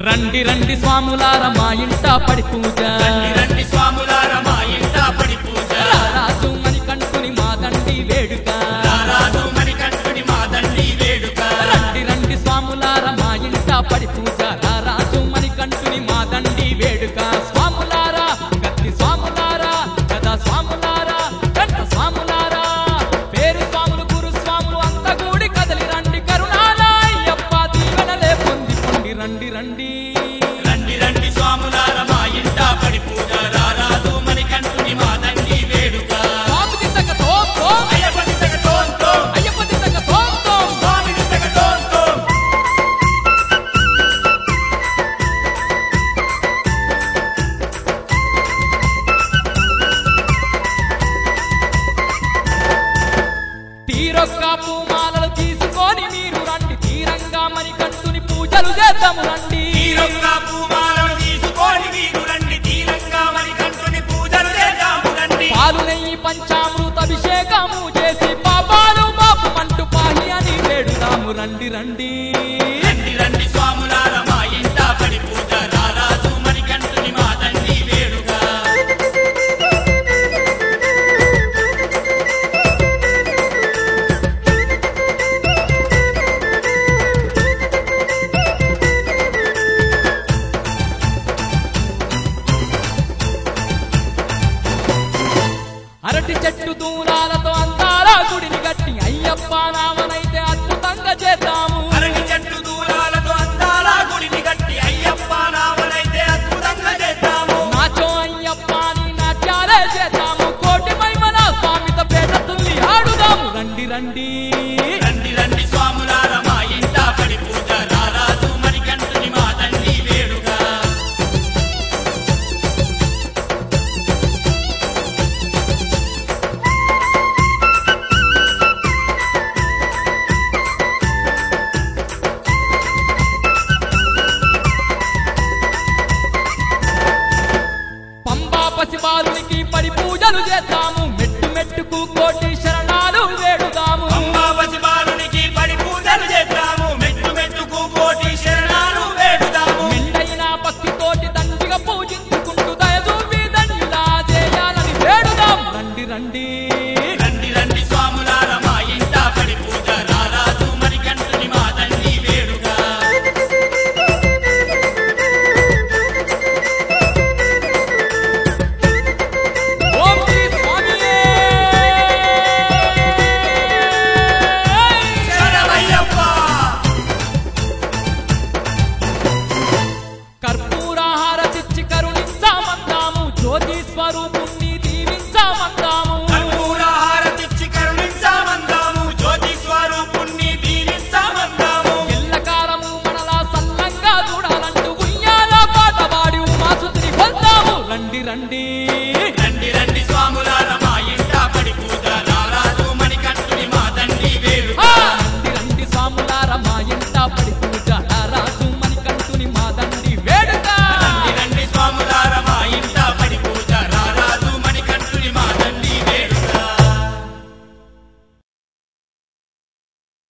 రండి రండి స్వాములార మా ఇంట పడి పూజ రండి రండి స్వాములార మా ఇంట పడి పూజ రారాజు మణికంఠుని మా దండి వేడుక రారాజు మణికంఠుని మా దండి వేడుక రండి రండి స్వాములార మా ఇంట పడి పూజ రారాజు మణికంఠుని మా దండి వేడుక స్వాములారా గట్టి స్వాములారా గదా స్వాములారా గంట స్వాములారా పేరు స్వాములు గురు స్వాములు అంత కూడి కదలి రండి కరుణాల అయ్యప్ప దీవెనలే పొంది పొండి రండి రండి రండి రండి స్వాములార మా ఇంట పడి పూజ రారాజు మణికంఠుని మా దండి వేడుక స్వామి దిద్దక తోం తోం, అయ్యప్ప దిద్దక తోం తోం, అయ్యప్ప దిద్దక తోం తోం. స్వామి దిద్దక తోం తోం. తీరొక్క పూమాలలు తీసుకొని మీరు రండి తీరంగా మణికంఠుని పూజలు చేద్దాము రండి తీరొక్క పూమాలను తీసుకొని మీరు రండి తీరంగా మణికంఠుని పూజలు చేద్దాము రండి పాలు నెయ్యి పంచామృత అభిషేకము చేసి పాపాలు మాపు మంటు పాహి అని వేడుదాము రండి రండి రండి రండి స్వాములార మా ఇంట పడి పూజ